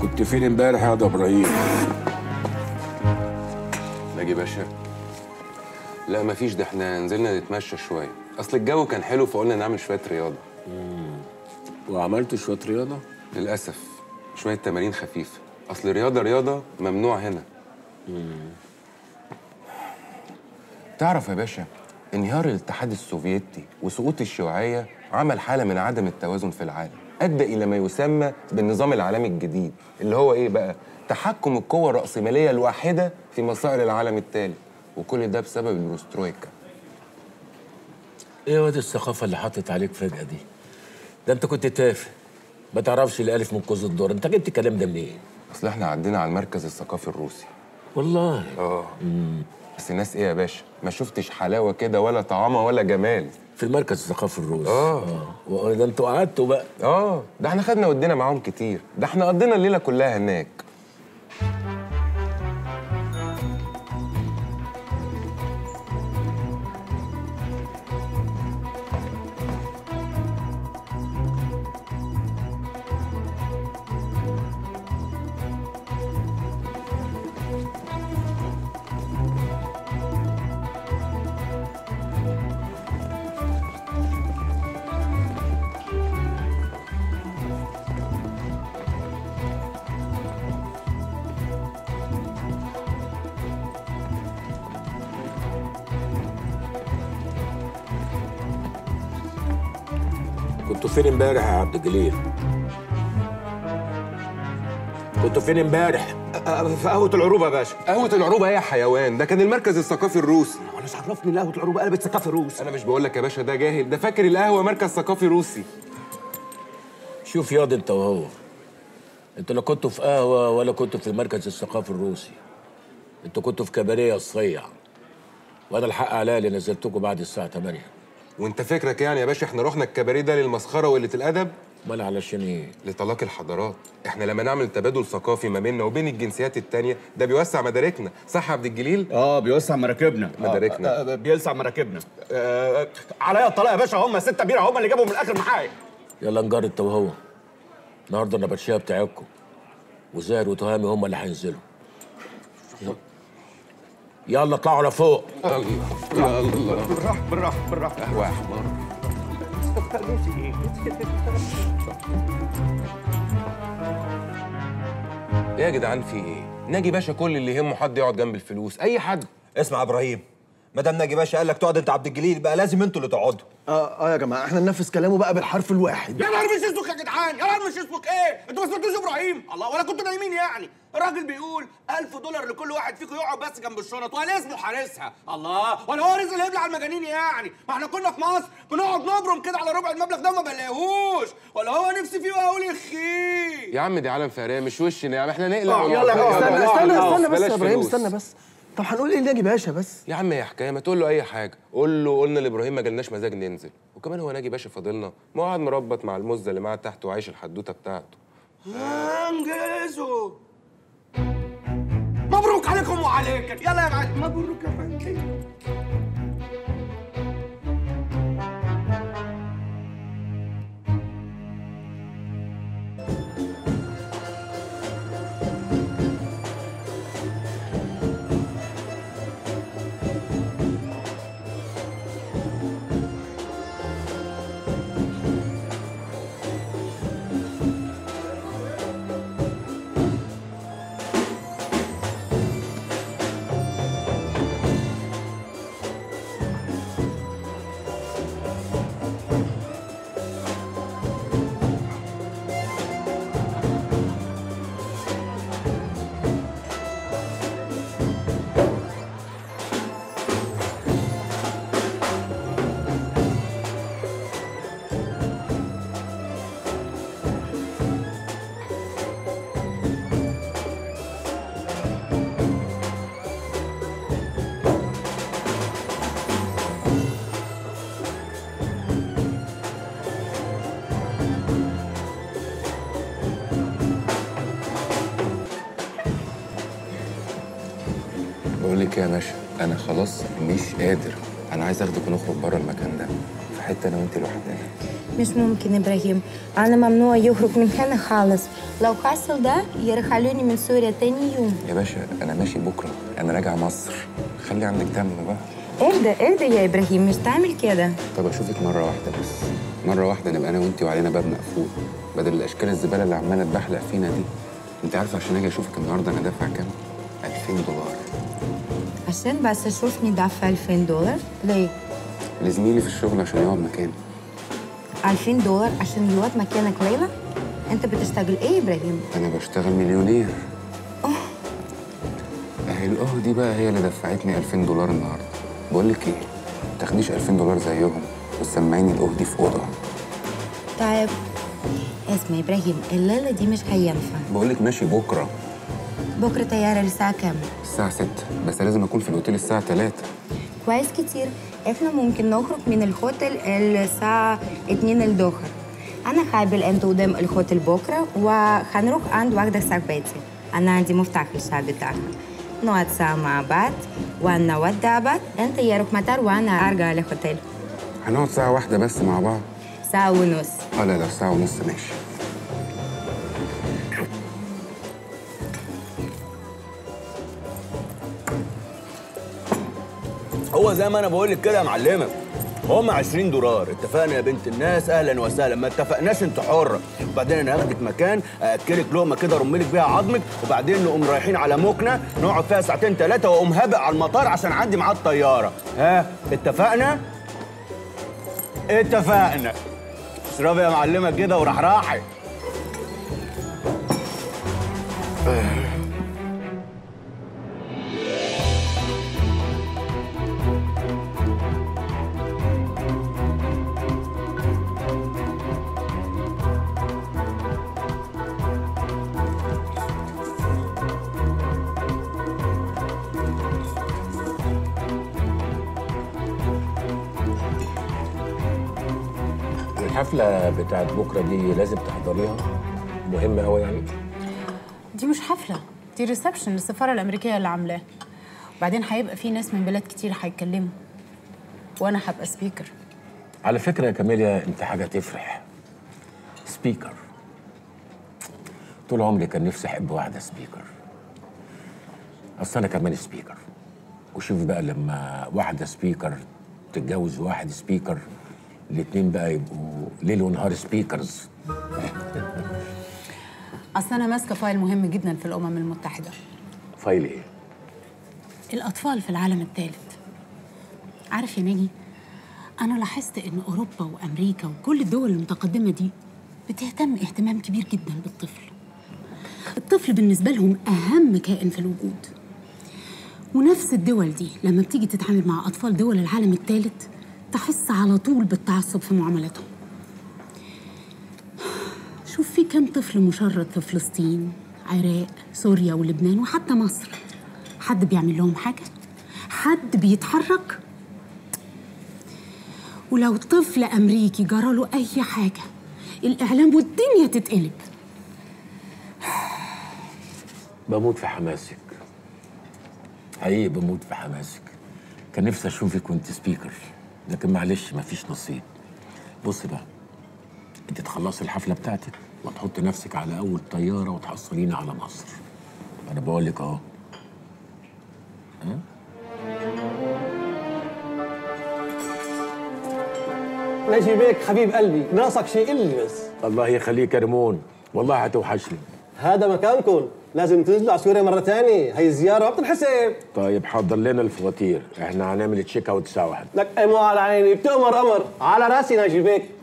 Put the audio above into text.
كنت فين امبارح يا ده ابراهيم ناجي باشا لا مفيش ده احنا نزلنا نتمشى شويه اصل الجو كان حلو فقلنا نعمل شويه رياضه وعملت شويه رياضه للاسف شويه تمارين خفيفه اصل الرياضه رياضه ممنوع هنا تعرف يا باشا انهيار الاتحاد السوفيتي وسقوط الشيوعيه عمل حاله من عدم التوازن في العالم ادى الى ما يسمى بالنظام العالمي الجديد اللي هو ايه بقى تحكم القوى الراسماليه الواحده في مصائر العالم التالي وكل ده بسبب البروسترويكا ايه يا واد الثقافه اللي حطت عليك فجاه دي ده انت كنت تافه ما تعرفش الالف من كوز الدور انت جبت الكلام ده منين اصل احنا عدينا على المركز الثقافي الروسي والله اه بس الناس ايه يا باشا ما شفتش حلاوه كده ولا طعامه ولا جمال في المركز الثقافي الروسي آه. وده انتوا قعدتوا بقى اه ده احنا خدنا ودينا معاهم كتير ده احنا قضينا الليله كلها هناك كنتوا فين امبارح يا عبد الجليل كنتوا فين امبارح في قهوة العروبة يا باشا قهوه العروبه ايه يا حيوان ده كان المركز الثقافي الروسي وانا عرفني ان قهوة العروبة قلبت ثقافة روس انا مش بقول لك يا باشا ده جاهل ده فاكر القهوه مركز ثقافي روسي شوف ياض انت وهو انتوا لا كنتوا في قهوه ولا كنتوا في المركز الثقافي الروسي انتوا كنتوا في كباريه الصيع وانا الحق عليا اللي نزلتكم بعد الساعه 8 وانت فكرك يعني يا باشا احنا رحنا الكباريه ده للمسخره وقله الادب امال علشان ايه لتلاقي الحضارات احنا لما نعمل تبادل ثقافي ما بيننا وبين الجنسيات التانية ده بيوسع مداركنا صح يا عبد الجليل اه بيوسع مراكبنا مداركنا. آه، آه، بيلسع مراكبنا آه، عليا الطلاق يا باشا هم ستة بيرة هم اللي جابوا من الاخر معايا يلا نجار انت وهو النهارده النبطشيه بتاعتكم وزاهر وتهامي هم اللي هينزلوا يلا. يلا اطلعوا لفوق الله الله بالراحة بالراحة بالراحة قهوه يا حمار ايه يا جدعان في ايه ناجي باشا كل اللي يهمه حد يقعد جنب الفلوس اي حد اسمع يا ابراهيم ما دام ناجي باشا قال لك تقعد انت عبد الجليل بقى لازم انتوا اللي تقعدوا اه اه يا جماعه احنا ننفذ كلامه بقى بالحرف الواحد يا نهار مش اسمك يا جدعان يا نهار مش اسمك ايه انتوا ما سمعتوش ابراهيم الله ولا كنتوا نايمين يعني الراجل بيقول 1000 دولار لكل واحد فيكم يقعد بس جنب الشنط ولا اسمه حارسها الله ولا هو رزق اللي يبلع المجانين يعني ما احنا كنا في مصر بنقعد نبرم كده على ربع المبلغ ده وما بلاقيهوش ولا هو نفسي فيه واقول اخي يا عم دي عالم فقريه مش وشنا يا عم احنا نقلق آه، والله. يلا بقى، استنى يلا، استنى يلا، استنى بس بلاش يا ابراهيم فلوس. استنى بس طب هنقول ايه لناجي باشا بس يا عم يا حكايه ما تقول له اي حاجه قول له قلنا لابراهيم ما جالناش مزاج ننزل وكمان هو ناجي باشا فاضلنا ما هو قاعد مربط مع المزه اللي معاه تحت وعايش الحدوته بتاعته انجزوا مبروك عليكم وعليك يلا يا معلم مبروك يا فندم بقول لك إيه يا باشا انا خلاص مش قادر انا عايز اخدك ونخرج بره المكان ده في حته انا وانت لوحدنا مش ممكن إبراهيم أنا ممنوع يخرج من هنا خالص لو حصل ده يرحلوني من سوريا تاني يوم يا باشا انا ماشي بكره انا راجع مصر خلي عندك دم بقى اهدى اهدى يا إبراهيم مش تعمل كده طب اشوفك مره واحده بس مره واحده نبقى انا وانت وعلينا باب مقفول بدل الاشكال الزباله اللي عماله تبحلق فينا دي انت عارف عشان اجي اشوفك النهارده انا دافع كام 2000 دولار عشان بس أشوفني دافع 2000 دولار ليه؟ لزميلي في الشغل عشان يقعد مكاني 2000 دولار عشان يقعد مكانك ليلى؟ أنت بتشتغل إيه يا إبراهيم؟ انا بشتغل مليونير اهي الاه دي بقى هي اللي دفعتني 2000 دولار النهارده بقول لك ايه ما تاخديش 2000 دولار زيهم وتسمعيني الاه دي في اوضه طيب اسمع يا إبراهيم الليلة دي مش هينفع بقول لك ماشي بكره بكرة طيارة الساعة كام؟ الساعه 6 بس لازم اكون في الاوتيل الساعه 3 كويس كتير احنا ممكن نخرج من الهوتيل الساعة 2 الظهر أنا هقابل أنت قدام الهوتيل بكرة وهنروح عند واحدة صاحبتي أنا عندي مفتاح الشقة بتاعها نقعد ساعة مع بعض ونودع بعض أنت يروح مطار وأنا أرجع الهوتيل هنقعد ساعه واحده بس مع بعض ساعة ونص اه لا لا ساعه ونص ماشي هو زي ما انا بقول لك كده يا معلمه هم 20 دولار اتفقنا يا بنت الناس اهلا وسهلا ما اتفقناش انت حره وبعدين انا هاخدك مكان ااكلك لقمه كده ارملك بيها عظمك وبعدين نقوم رايحين على موكنا نقعد فيها ساعتين ثلاثه واقوم هابق على المطار عشان اعدي معاه الطياره ها اتفقنا اتفقنا اشربي يا معلمه كده وراح راحي الحفلة بتاعت بكرة دي لازم تحضريها مهمة أوي يعني دي مش حفلة دي ريسبشن السفارة الأمريكية اللي عاملاه وبعدين هيبقى في ناس من بلاد كتير هيتكلموا وأنا هبقى سبيكر على فكرة يا كاميليا أنت حاجة تفرح سبيكر طول عمري كان نفسي أحب واحدة سبيكر أصل أنا كمان سبيكر وشوف بقى لما واحدة سبيكر تتجوز واحد سبيكر الاتنين بقى يبقوا ليل ونهار سبيكرز أصل أنا ماسكة فايل مهم جدا في الأمم المتحدة فايل إيه؟ الأطفال في العالم الثالث عارف يا ناجي أنا لاحظت إن أوروبا وأمريكا وكل الدول المتقدمة دي بتهتم اهتمام كبير جدا بالطفل الطفل بالنسبة لهم أهم كائن في الوجود ونفس الدول دي لما بتيجي تتعامل مع أطفال دول العالم الثالث تحس على طول بالتعصب في معاملتهم شوف في كم طفل مشرد في فلسطين عراق سوريا ولبنان وحتى مصر حد بيعمل لهم حاجة حد بيتحرك ولو طفل أمريكي جراله أي حاجة الإعلام والدنيا تتقلب بموت في حماسك حقيقي بموت في حماسك كان نفسي اشوفك وانت سبيكر لكن معلش مفيش نصيب بصي بقى انت تخلصي الحفله بتاعتك وتحطي نفسك على اول طياره وتحصلينا على مصر انا بقول لك اهو نجي بيك حبيب قلبي ناقصك شيء إلي بس الله يخليك يا ريمون والله هتوحشني هذا مكانكم لازم تنزلوا على سوريا مرة تانية هي الزيارة ما بتنحسب طيب حضر لنا الفواتير احنا هنعمل تشيك اوت سوا لك أي مو على عيني بتأمر أمر على راسي نجي بيك